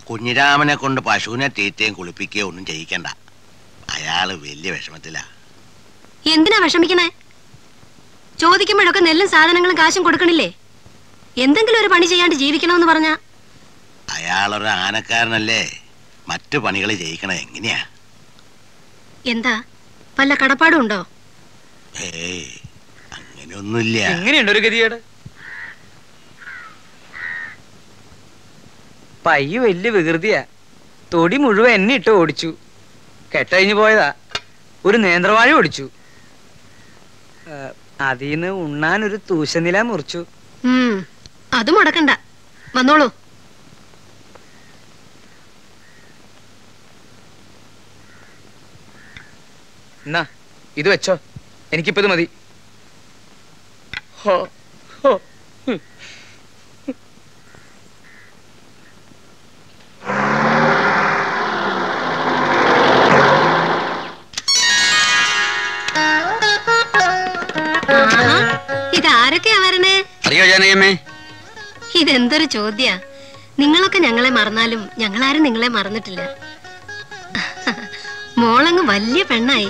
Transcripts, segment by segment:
കുഞ്ഞിരാമനെ കൊണ്ട് പശുവിനെ തീറ്റയും കുളിപ്പിക്കുകയോ ഒന്നും ചെയ്യിക്കണ്ട അയാള് വലിയ വിഷമത്തിലാ എന്തിനാ വിഷമിക്കണേ ചോദിക്കുമ്പോഴൊക്കെ നെല്ലും സാധനങ്ങളും കാശും കൊടുക്കണില്ലേ എന്തെങ്കിലും ഒരു പണി ചെയ്യാണ്ട് ജീവിക്കണമെന്ന് പറഞ്ഞ അയാളൊരു ആനക്കാരനല്ലേ മറ്റു പണികൾ ചെയ്യിക്കണത് എങ്ങനെയാ എന്താ വല്ല കടപ്പാടും ഉണ്ടോ ഏയ് അങ്ങനെയൊന്നുമില്ല എങ്ങനെയുണ്ട് ഒരു ഗതികേട് പയ്യ വലിയ വികൃതിയാ തൊടി മുഴുവൻ എന്നെ ഇട്ട് ഓടിച്ചു കെട്ടഴിഞ്ഞു പോയതാ ഒരു നേന്ത്രവാഴ ഓടിച്ചു അതിന്ന് ഉണ്ണാൻ ഒരു തൂശനില മുറിച്ചു ഉം അത് മുടക്കണ്ട വന്നോളൂ എന്നാ ഇത് വെച്ചോ എനിക്കിപ്പോ ഇത് മതി ഹോ, ഹോ. ഹും. ആഹാ, ഇതാരൊക്കെയാ വരണേ അറിയോ ജാനകമ്മേ ഇതെന്തൊരു ചോദ്യാ നിങ്ങളൊക്കെ ഞങ്ങളെ മറന്നാലും ഞങ്ങളാരും നിങ്ങളെ മറന്നിട്ടില്ല മോളങ്ങ് വലിയ പെണ്ണായി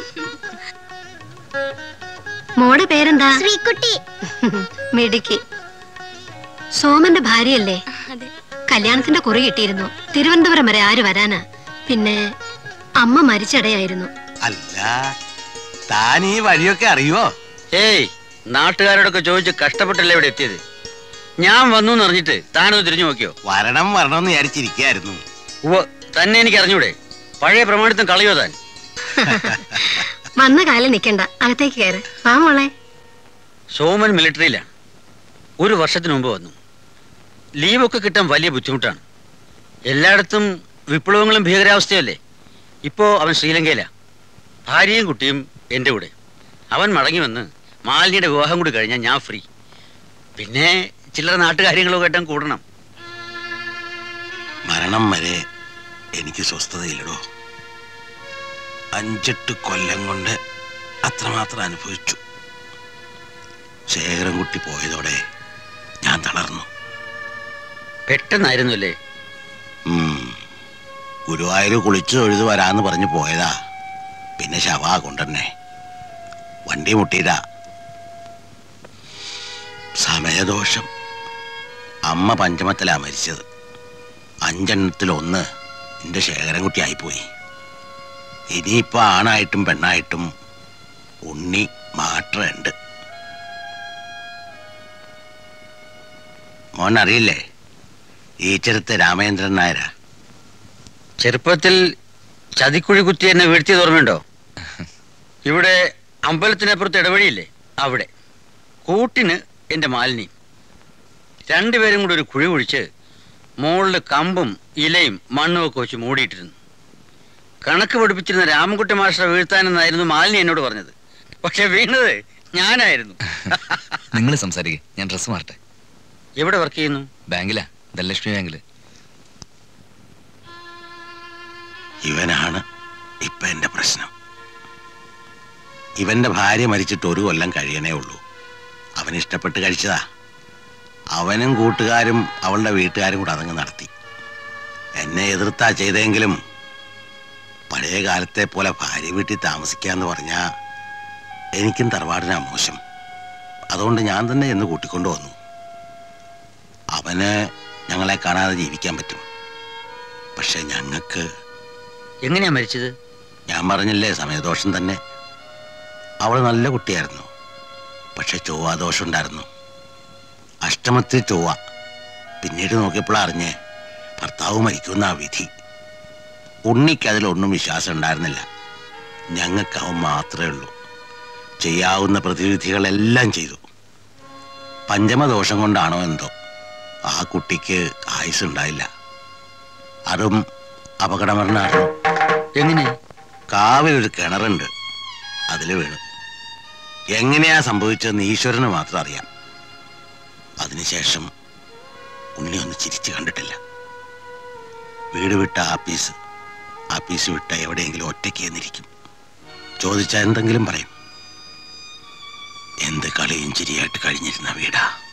മോടെ പേരെന്താ ശ്രീകുട്ടി മിടുക്കി സോമന്റെ ഭാര്യയല്ലേ കല്യാണത്തിന്റെ കുറി കിട്ടിയിരുന്നു തിരുവനന്തപുരം വരെ ആര് വരാനാ പിന്നെ അമ്മ മരിച്ചടയായിരുന്നു അല്ല താൻ ഈ വഴിയൊക്കെ അറിയോ ഏയ് നാട്ടുകാരോടൊക്കെ ചോദിച്ച് കഷ്ടപ്പെട്ടല്ലേ ഇവിടെ എത്തിയത് ഞാൻ വന്നു എന്ന് അറിഞ്ഞിട്ട് താനൊന്ന് തിരിഞ്ഞു നോക്കിയോ വരണം വരണം എന്ന് വിചാരിച്ചിരിക്കായിരുന്നു ഉവ്വ് തന്നെ എനിക്ക് അറിഞ്ഞൂടെ പഴയ പ്രമാണിത്തം കളയോ താൻ വന്ന കാലം നിക്കണ്ട അകത്തേക്ക് കയറ് വാ മോളെ സോമൻ മിലിറ്ററിയിലാണ് ഒരു വർഷത്തിന് മുമ്പ് വന്നു ലീവൊക്കെ കിട്ടാൻ വലിയ ബുദ്ധിമുട്ടാണ് എല്ലായിടത്തും വിപ്ലവങ്ങളും ഭീകരാവസ്ഥയല്ലേ ഇപ്പോ അവൻ ശ്രീലങ്കയിലാ ഭാര്യയും കുട്ടിയും എൻ്റെ കൂടെ അവൻ മടങ്ങി വന്ന് മാലിനിയുടെ വിവാഹം കൂടി കഴിഞ്ഞാൽ ഞാൻ ഫ്രീ പിന്നെ ചില്ലറ നാട്ടുകാര്യങ്ങളൊക്കെ ആയിട്ടും കൂടണം മരണം വരെ എനിക്ക് സ്വസ്ഥതയില്ലടോ അഞ്ചെട്ട് കൊല്ലം കൊണ്ട് അത്രമാത്രം അനുഭവിച്ചു ശേഖരൻകുട്ടി പോയതോടെ ഞാൻ തളർന്നു പെട്ടെന്നായിരുന്നു അല്ലേ ഉം. ഗുരുവായൂർ കുളിച്ചു തൊഴുതു വരാന്ന് പറഞ്ഞു പോയതാ പിന്നെ ശവാ കൊണ്ടുതന്നെ വണ്ടി മുട്ടിയതാ സമയദോഷം അമ്മ പഞ്ചമത്തിലാ മരിച്ചത് അഞ്ചെണ്ണത്തിൽ ഒന്ന് എൻ്റെ ശേഖരൻകുട്ടി ആയിപ്പോയി ഇനിയിപ്പോ ആണായിട്ടും പെണ്ണായിട്ടും ഉണ്ണി മാറ്റുണ്ട് മോൻ അറിയില്ലേ ഈച്ചരത്തെ രാമേന്ദ്രൻ നായരാ ചെറുപ്പത്തിൽ ചതിക്കുഴി കുത്തി എന്നെ വീഴ്ത്തിയത് ഓർമ്മയുണ്ടോ ഇവിടെ അമ്പലത്തിനപ്പുറത്ത് ഇടവഴിയില്ലേ അവിടെ കൂട്ടിന് എൻ്റെ മാലിനി രണ്ടുപേരും കൂടി ഒരു കുഴി കുഴിച്ച് മുകളിൽ കമ്പും ഇലയും മണ്ണും ഒക്കെ വെച്ച് മൂടിയിട്ടിരുന്നു കണക്ക് പഠിപ്പിച്ചിരുന്ന രാമൻകുട്ടി മാസ്റ്റർ വീഴ്ത്താനെന്നായിരുന്നു മാലിനി എന്നോട് പറഞ്ഞത് പക്ഷെ വീണത് ഞാനായിരുന്നു നിങ്ങൾ സംസാരിക്കേ ഞാൻ ഡ്രസ്സ് മാറട്ടെ എവിടെ വർക്ക് ചെയ്യുന്നു ബാങ്കിലാ ധനലക്ഷ്മി ബാങ്കില് ഇവനാണ് ഇപ്പൊ എന്റെ പ്രശ്നം ഇവന്റെ ഭാര്യ മരിച്ചിട്ട് ഒരു കൊല്ലം കഴിയണേ ഉള്ളൂ അവൻ ഇഷ്ടപ്പെട്ട് കഴിച്ചതാ അവനും കൂട്ടുകാരും അവളുടെ വീട്ടുകാരും കൂടെ അതങ്ങ് നടത്തി എന്നെ എതിർത്താ ചെയ്തെങ്കിലും പഴയ കാലത്തെ പോലെ ഭാര്യ വീട്ടിൽ താമസിക്കാന്ന് പറഞ്ഞാ എനിക്കും തറവാടിനാ മോശം അതുകൊണ്ട് ഞാൻ തന്നെ എന്ന് കൂട്ടിക്കൊണ്ടു വന്നു അവന് ഞങ്ങളെ കാണാതെ ജീവിക്കാൻ പറ്റും പക്ഷെ ഞങ്ങൾക്ക് എങ്ങനെയാ മരിച്ചത് ഞാൻ പറഞ്ഞില്ലേ സമയദോഷം തന്നെ അവൾ നല്ല കുട്ടിയായിരുന്നു പക്ഷെ ചൊവ്വാദോഷം ഉണ്ടായിരുന്നു അഷ്ടമത്തിൽ ചൊവ്വ പിന്നീട് നോക്കിയപ്പോൾ അറിഞ്ഞേ ഭർത്താവ് മരിക്കുന്ന ആ വിധി ഉണ്ണിക്ക് അതിലൊന്നും വിശ്വാസം ഉണ്ടായിരുന്നില്ല ഞങ്ങൾക്ക് അവൻ മാത്രമേ ഉള്ളൂ ചെയ്യാവുന്ന പ്രതിവിധികളെല്ലാം ചെയ്തു പഞ്ചമദോഷം കൊണ്ടാണോ എന്തോ ആ കുട്ടിക്ക് ആയുസ് ഉണ്ടായില്ല അതും അപകടമരണമായിരുന്നു എങ്ങനെ കാവിലൊരു കിണറുണ്ട് അതിൽ വീണു എങ്ങനെയാ സംഭവിച്ചതെന്ന് ഈശ്വരന് മാത്രം അറിയാം അതിനുശേഷം ഉണ്ണി ഒന്ന് ചിരിച്ചു കണ്ടിട്ടില്ല വീട് വിട്ട ആപ്പീസ് ആപ്പീസ് വിട്ട എവിടെയെങ്കിലും ഒറ്റയ്ക്ക് എന്നിരിക്കും ചോദിച്ചാൽ എന്തെങ്കിലും പറയും എന്ത് കളിയും ചിരിയായിട്ട് കഴിഞ്ഞിരുന്ന വീടാ